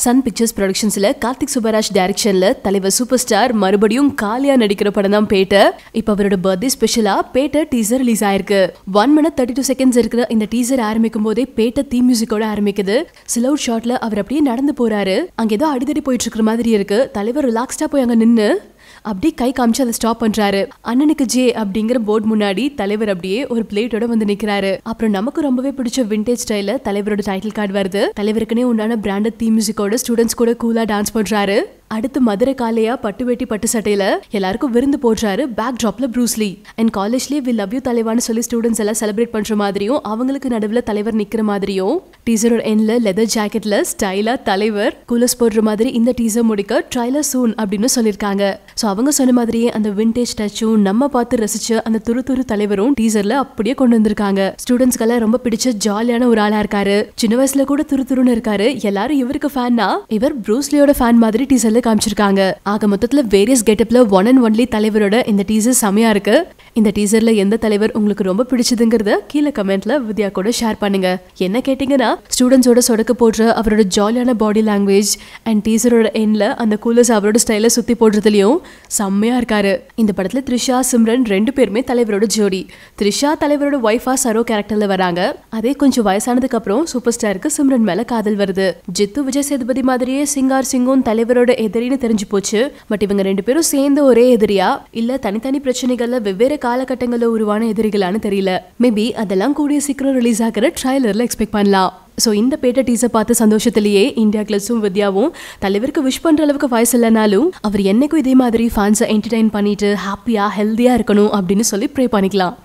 Sun Pictures ப்ரொடக்ஷன்ஸ்ல கார்த்திக் சுப்பராஜ் டைரக்ஷன்ல தலைவர் சூப்பர் ஸ்டார் மறுபடியும் காலியா நடிக்கிற படம் தான் பேட்ட இப்ப அவரோட பர்த்டே ஸ்பெஷலா பேட்ட டீசர் ரிலீஸ் ஆயிருக்கு one minute thirty two seconds இருக்கிற இந்த டீசர் ஆரம்பிக்கும் போதே பேட்ட தீ மியூசிக்கோட ஆரம்பிக்குது சில ஒரு ஷாட்ல அவர் அப்படியே நடந்து போறாரு அங்க ஏதோ அடிதடி போயிட்டு இருக்கிற மாதிரி இருக்கு தலைவர் ரிலாக்ஸ்டா போய் அங்க நின்னு அப்படியே கை காமிச்சு அதை ஸ்டாப் பண்றாரு அண்ணனுக்கு ஜே அப்படிங்கிற போர்டு முன்னாடி தலைவர் அப்படியே ஒரு பிளேட்டோட வந்து நிக்கிறாரு அப்புறம் நமக்கு ரொம்பவே பிடிச்ச விண்டேஜ் ஸ்டைல தலைவரோட டைட்டில் கார்டு வருது தலைவருக்குனே உண்டான பிராண்டட் தீம் மியூசிக்கோட ஸ்டூடெண்ட்ஸ் கூட கூலா டான்ஸ் பண்றாரு அடுத்து மதுரை காலையா பட்டு வேட்டி பட்டு சட்டையில எல்லாருக்கும் விருந்து போடுறாரு பேக் ட்ராப்ல ப்ரூஸ்லி அண்ட் காலேஜ்லயே வில் லவ் யூ தலைவான்னு சொல்லி ஸ்டூடெண்ட்ஸ் எல்லாம் செலிப்ரேட் பண்ற மாதிரியும் அவங்களுக்கு நடுவுல தலைவர் நிக்கிற மாதிரியும் டீசரோட எண்ட்ல லெதர் ஜாக்கெட்ல ஸ்டைலா தலைவர் கூலர்ஸ் போடுற மாதிரி இந்த டீசர் முடிக்க ட்ரைலர் சூன் அப்படின்னு சொல்லியிருக்காங்க ஸோ அவங்க சொன்ன மாதிரியே அந்த விண்டேஜ் டச்சும் நம்ம பார்த்து ரசிச்ச அந்த துரு துரு தலைவரும் டீசர்ல அப்படியே கொண்டு வந்திருக்காங்க ஸ்டூடெண்ட்ஸ்க்கெல்லாம் ரொம்ப பிடிச்ச ஜாலியான ஒரு ஆளா இருக்காரு சின்ன வயசுல கூட துரு துருன்னு இருக்காரு எல்லாரும் இவருக்கு ஃபேன்னா இவர் ப்ரூஸ்லியோட ஃபேன் மாதிரி டீசர்ல காமிச்சிருக்காங்க ஆக மொத்தத்துல வேரியஸ் கெட்டப்ல ஒன் அண்ட் ஒன்லி தலைவரோட இந்த டீசர் செமையா இருக்கு இந்த டீசர்ல எந்த தலைவர் உங்களுக்கு ரொம்ப பிடிச்சதுங்கிறத கீழே கமெண்ட்ல வித்யா கூட ஷேர் பண்ணுங்க என்ன கேட்டீங்கன்னா ஸ்டூடெண்ட்ஸோட சொடக்க போடுற அவரோட ஜாலியான பாடி லாங்குவேஜ் அண்ட் டீசரோட எண்ட்ல அந்த கூலர்ஸ் அவரோட ஸ்டைல சுத்தி போடுறதுலயும் செம்மையா இருக்காரு இந்த படத்துல த்ரிஷா சிம்ரன் ரெண்டு பேருமே தலைவரோட ஜோடி த்ரிஷா தலைவரோட ஒய்ஃபா சரோ கேரக்டர்ல வராங்க அதே கொஞ்சம் வயசானதுக்கு அப்புறம் சூப்பர் ஸ்டாருக்கு சிம்ரன் மேல காதல் வருது ஜித்து விஜய் சேதுபதி மாதிரியே சிங்கார் சிங்கும் தலைவரோட எதிரின்னு தெரிஞ்சு போச்சு பட் இவங்க ரெண்டு பேரும் சேர்ந்து ஒரே எதிரியா இல்ல தனித்தனி பிரச்சனைகள்ல வெவ்வேறு காலகட்டங்கள்ல உருவான எதிரிகளான்னு தெரியல மேபி அதெல்லாம் கூடிய சீக்கிரம் ரிலீஸ் ஆகிற ட்ரைலர்ல எக்ஸ்பெக்ட் பண்ணலாம் ஸோ இந்த பேட்ட டீசர் பார்த்த சந்தோஷத்திலேயே இந்தியா கிளஸும் வித்யாவும் தலைவருக்கு விஷ் பண்ற அளவுக்கு வயசு இல்லைனாலும் அவர் என்னைக்கும் இதே மாதிரி ஃபேன்ஸை என்டர்டைன் பண்ணிட்டு ஹாப்பியா ஹெல்த்தியா இருக்கணும் அப்படின்னு சொல்லி ப்ரே பண்ணிக்கலாம்